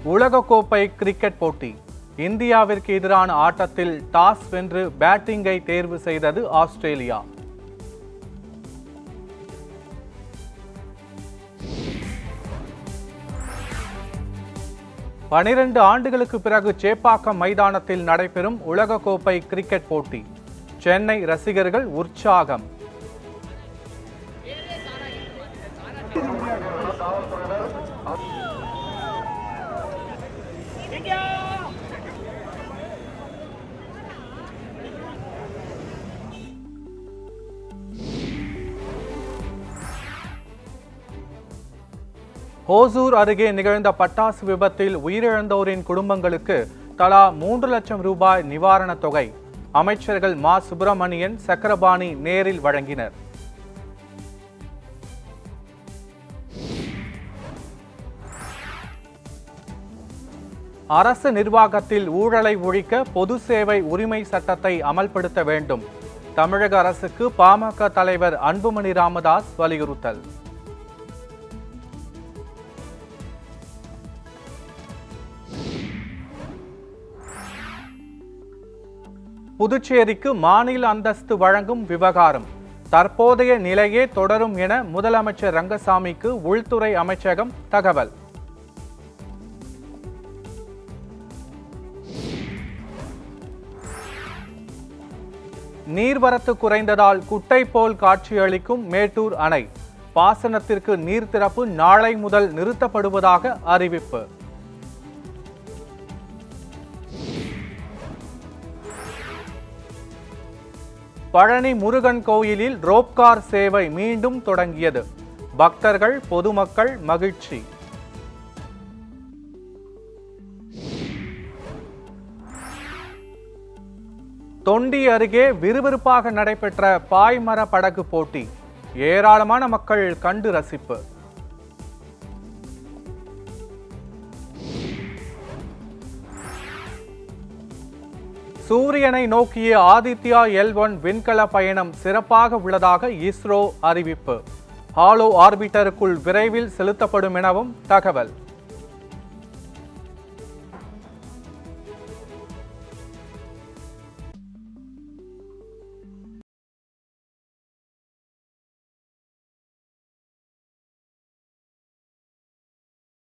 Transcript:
உலகக்கோப்பை கிரிக்கெட் போட்டி இந்தியாவிற்கு எதிரான ஆட்டத்தில் டாஸ் வென்று பேட்டிங்கை தேர்வு செய்தது ஆஸ்திரேலியா பனிரெண்டு ஆண்டுகளுக்கு பிறகு சேப்பாக்கம் மைதானத்தில் நடைபெறும் உலகக்கோப்பை கிரிக்கெட் போட்டி சென்னை ரசிகர்கள் உற்சாகம் ஹோசூர் அருகே நிகழ்ந்த பட்டாசு விபத்தில் உயிரிழந்தோரின் குடும்பங்களுக்கு தலா மூன்று லட்சம் ரூபாய் நிவாரணத் தொகை அமைச்சர்கள் மா சுப்பிரமணியன் சக்கரபாணி நேரில் வழங்கினர் அரசு நிர்வாகத்தில் ஊழலை ஒழிக்க பொது சேவை உரிமை சட்டத்தை அமல்படுத்த வேண்டும் தமிழக அரசுக்கு பாமக தலைவர் அன்புமணி ராமதாஸ் வலியுறுத்தல் புதுச்சேரிக்கு மாநில அந்தஸ்து வழங்கும் விவகாரம் தற்போதைய நிலையே தொடரும் என முதலமைச்சர் ரங்கசாமிக்கு உள்துறை அமைச்சகம் தகவல் நீர்வரத்து குறைந்ததால் குட்டை போல் காட்சியளிக்கும் மேட்டூர் அணை பாசனத்திற்கு நீர் திறப்பு நாளை முதல் நிறுத்தப்படுவதாக அறிவிப்பு பழனி முருகன் கோயிலில் ரோப்கார் சேவை மீண்டும் தொடங்கியது பக்தர்கள் பொதுமக்கள் மகிழ்ச்சி தொண்டி அருகே விறுவிறுப்பாக நடைபெற்ற பாய்மர படகு போட்டி ஏராளமான மக்கள் கண்டு ரசிப்பு சூரியனை நோக்கிய ஆதித்யா எல் ஒன் விண்கல பயணம் சிறப்பாக உள்ளதாக இஸ்ரோ அறிவிப்பு ஹாலோ ஆர்பிட்டருக்குள் விரைவில் செலுத்தப்படும் எனவும் தகவல்